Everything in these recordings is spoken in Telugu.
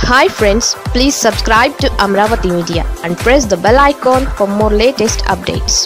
hi friends please subscribe to Amaravati media and press the bell icon for more latest updates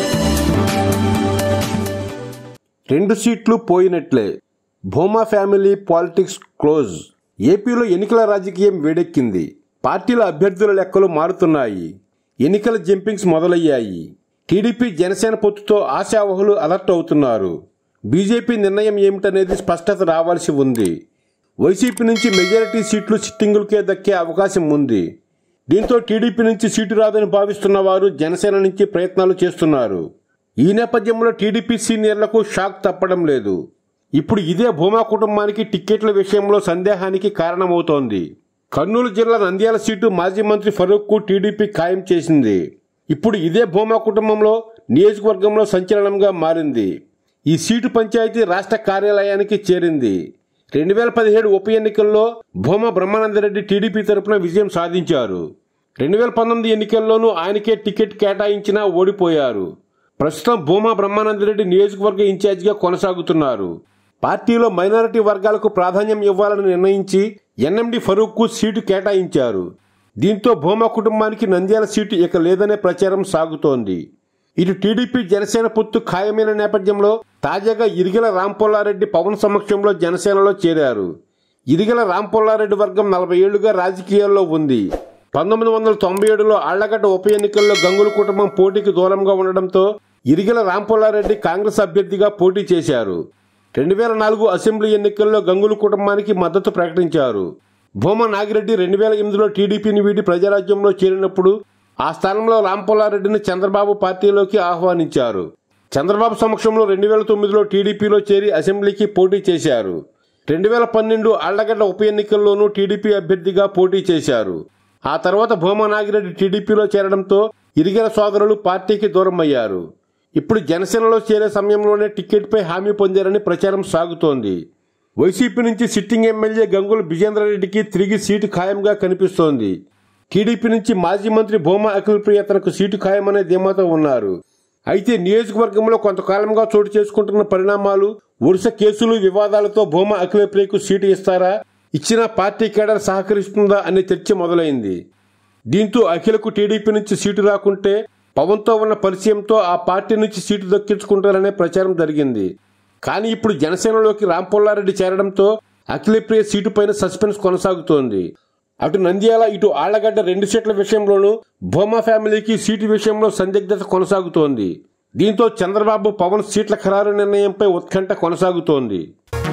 రెండు సీట్లు పోయినట్లే భూమా ఫ్యామిలీ పాలిటిక్స్ క్లోజ్ ఏపీలో ఎన్నికల రాజకీయం వేడెక్కింది పార్టీల అభ్యర్థుల లెక్కలు మారుతున్నాయి ఎన్నికల జంపింగ్స్ మొదలయ్యాయి టీడీపీ జనసేన పొత్తుతో ఆశావహులు అలర్ట్ అవుతున్నారు బీజేపీ నిర్ణయం ఏమిటనేది స్పష్టత రావాల్సి ఉంది వైసీపీ నుంచి మెజారిటీ సీట్లు సిట్టింగులకే దక్కే అవకాశం ఉంది దీంతో టీడీపీ నుంచి సీటు రాదని భావిస్తున్న వారు జనసేన నుంచి ప్రయత్నాలు చేస్తున్నారు ఈ నేపథ్యంలో టీడీపీ సీనియర్లకు షాక్ తప్పడం లేదు ఇప్పుడు ఇదే భూమా కుటుంబానికి టిక్కెట్ల విషయంలో సందేహానికి కారణమవుతోంది కర్నూలు జిల్లా నంద్యాల సీటు మాజీ మంత్రి ఫరూక్కు టీడీపీ ఖాయం చేసింది ఇప్పుడు ఇదే భూమా కుటుంబంలో నియోజకవర్గంలో సంచలనంగా మారింది ఈ సీటు పంచాయతీ రాష్ట్ర కార్యాలయానికి చేరింది రెండు వేల పదిహేడు ఉప ఎన్నికల్లో భూమా బ్రహ్మానందరెడ్డి టీడీపీ తరపున విజయం సాధించారు రెండు వేల పంతొమ్మిది ఎన్నికల్లోనూ ఆయనకే టికెట్ కేటాయించినా ఓడిపోయారు ప్రస్తుతం భూమా బ్రహ్మానందరెడ్డి నియోజకవర్గ ఇన్ఛార్జిగా కొనసాగుతున్నారు పార్టీలో మైనారిటీ వర్గాలకు ప్రాధాన్యం ఇవ్వాలని నిర్ణయించి ఎన్ఎండి ఫరూక్కు సీటు కేటాయించారు దీంతో భూమా కుటుంబానికి నంద్యాల సీటు ఇక లేదనే ప్రచారం సాగుతోంది ఇటు టీడీపీ జనసేన పొత్తు ఖాయమైన నేపథ్యంలో తాజాగా ఇరిగల రాంపుల్లారెడ్డి పవన్ సమక్షంలో జనసేనలో చేరారు ఇరిగల రాంపుల్లారెడ్డి వర్గం నలభై ఏళ్లుగా రాజకీయాల్లో ఉంది పంతొమ్మిది వందల తొంభై ఏడులో ఆళ్లగడ్డ ఉప ఎన్నికల్లో గంగుల కుటుంబం పోటీకి దూరంగా ఉండడంతో ఇరిగల రాంపుల్లారెడ్డి కాంగ్రెస్ అభ్యర్థిగా పోటీ చేశారు రెండు వేల నాలుగు అసెంబ్లీ ఎన్నికల్లో గంగుల కుటుంబానికి మద్దతు ప్రకటించారు భూమా నాగిరెడ్డి రెండు వేల ఎనిమిదిలో టీడీపీని వీడి ప్రజారాజ్యంలో చేరినప్పుడు ఆ స్థానంలో రాంపుల్లారెడ్డిని చంద్రబాబు పార్టీలోకి ఆహ్వానించారు చంద్రబాబు సమక్షంలో రెండు వేల తొమ్మిదిలో టీడీపీలో చేరి అసెంబ్లీకి పోటీ చేశారు రెండు వేల పన్నెండు ఆళ్లగడ్డ ఉప ఎన్నికల్లోనూ టీడీపీ అభ్యర్థిగా పోటీ చేశారు ఆ తర్వాత భూమా నాగిరెడ్డి టీడీపీలో చేరడంతో ఇరిగల సోదరులు పార్టీకి దూరం అయ్యారు ఇప్పుడు జనసేనలో చేరే సమయంలోనే టికెట్పై హామీ పొందారని ప్రచారం సాగుతోంది వైసీపీ నుంచి సిట్టింగ్ ఎమ్మెల్యే గంగుల విజేంద్రరెడ్డికి తిరిగి సీటు ఖాయంగా కనిపిస్తోంది టీడీపీ నుంచి మాజీ మంత్రి భూమా అఖిలప్రియ తనకు సీటు ఖాయమనే ధీమాతో ఉన్నారు అయితే నియోజకవర్గంలో కొంతకాలంగా చోటు చేసుకుంటున్న పరిణామాలు వరుస కేసులు వివాదాలతో భూమా అఖిలప్రియకు సీటు ఇస్తారా ఇచ్చిన పార్టీ కేడర్ సహకరిస్తుందా అనే చర్చ మొదలైంది దీంతో అఖిలకు టీడీపీ నుంచి సీటు రాకుంటే పవన్తో ఉన్న పరిచయంతో ఆ పార్టీ నుంచి సీటు దక్కించుకుంటారనే ప్రచారం జరిగింది కానీ ఇప్పుడు జనసేనలోకి రాంపుల్లారెడ్డి చేరడంతో అఖిలప్రియ సీటు పైన సస్పెన్స్ కొనసాగుతోంది అటు నంద్యాల ఇటు ఆళ్లగడ్డ రెండు సీట్ల విషయంలోనూ భూమా ఫ్యామిలీకి సీటు విషయంలో సందిగ్ధత కొనసాగుతోంది దీంతో చంద్రబాబు పవన్ సీట్ల ఖరారు నిర్ణయంపై ఉత్కంఠ కొనసాగుతోంది